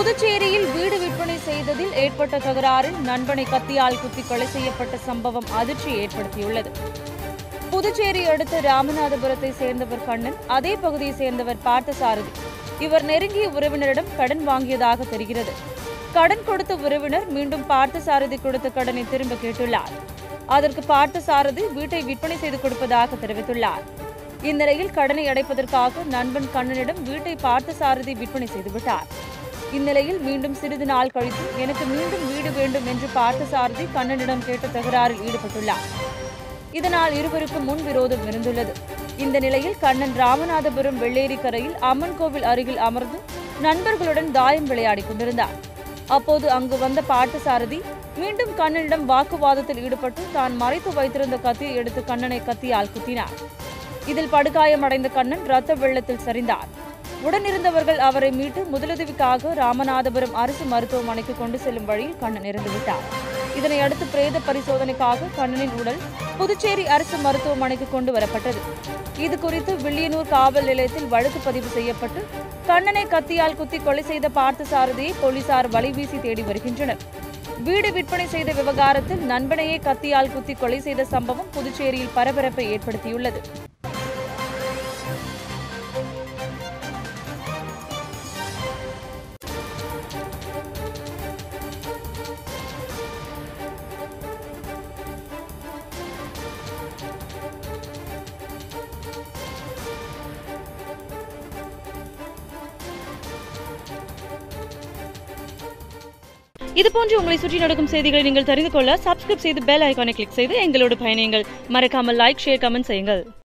புதுச்சேரியில் வீடு விற்பனை செய்ததில் ஏற்பட்ட தகராறில் நண்பனை கத்தியால் குத்தி கொலை செய்யப்பட்ட சம்பவம் அதிர்ச்சி ஏற்படுத்தியுள்ளது புதுச்சேரி அடுத்த ராமநாதபுரத்தை சேர்ந்தவர் கண்ணன் அதே பகுதியை சேர்ந்தவர் பார்த்தசாரதி இவர் நெருங்கிய உறவினரிடம் கடன் வாங்கியதாக தெரிகிறது கடன் கொடுத்த உறவினர் மீண்டும் பார்த்தசாரதி கொடுத்த கடனை திரும்ப கேட்டுள்ளார் அதற்கு பார்த்தசாரதி வீட்டை விற்பனை செய்து கொடுப்பதாக தெரிவித்துள்ளார் இந்நிலையில் கடனை அடைப்பதற்காக நண்பன் கண்ணனிடம் வீட்டை பார்த்தசாரதி விற்பனை செய்துவிட்டார் இந்நிலையில் மீண்டும் சிறிது நாள் கழித்து எனக்கு மீண்டும் வீடு வேண்டும் என்று பார்த்தசாரதி கண்ணனிடம் கேட்ட தகராறில் ஈடுபட்டுள்ளார் இதனால் இருவருக்கும் முன் விரோதம் இருந்துள்ளது இந்த நிலையில் கண்ணன் ராமநாதபுரம் வெள்ளேரி கரையில் அம்மன் கோவில் அருகில் அமர்ந்து நண்பர்களுடன் தாயம் விளையாடிக் கொண்டிருந்தார் அப்போது அங்கு வந்த பார்த்தசாரதி மீண்டும் கண்ணனிடம் வாக்குவாதத்தில் ஈடுபட்டு தான் மறைத்து வைத்திருந்த கத்தியை எடுத்து கண்ணனை கத்தியால் குத்தினார் இதில் படுகாயமடைந்த கண்ணன் ரத்த வெள்ளத்தில் சரிந்தார் உடனிருந்தவர்கள் அவரை மீட்டு முதலுதவிக்காக ராமநாதபுரம் அரசு மருத்துவமனைக்கு கொண்டு செல்லும் வழியில் கண்ணன் இறந்துவிட்டார் இதனை அடுத்து பிரேத பரிசோதனைக்காக கண்ணனின் உடல் புதுச்சேரி அரசு மருத்துவமனைக்கு கொண்டு வரப்பட்டது இது குறித்து வில்லியனூர் காவல் நிலையத்தில் வழக்கு பதிவு செய்யப்பட்டு கண்ணனை கத்தியால் குத்தி கொலை செய்த பார்த்தசாரதியை போலீசார் வலைவீசி தேடி வருகின்றனர் வீடு விற்பனை செய்த விவகாரத்தில் நண்பனையே கத்தியால் குத்தி கொலை செய்த சம்பவம் புதுச்சேரியில் பரபரப்பை ஏற்படுத்தியுள்ளது இதுபோன்று உங்களை சுற்றி நடக்கும் செய்திகளை நீங்கள் தெரிந்து கொள்ள சப்ஸ்கிரைப் செய்து பெல் ஐகானை கிளிக் செய்து எங்களோடு பயணியுங்கள் மறக்காமல் லைக் ஷேர் கமெண்ட் செய்யுங்கள்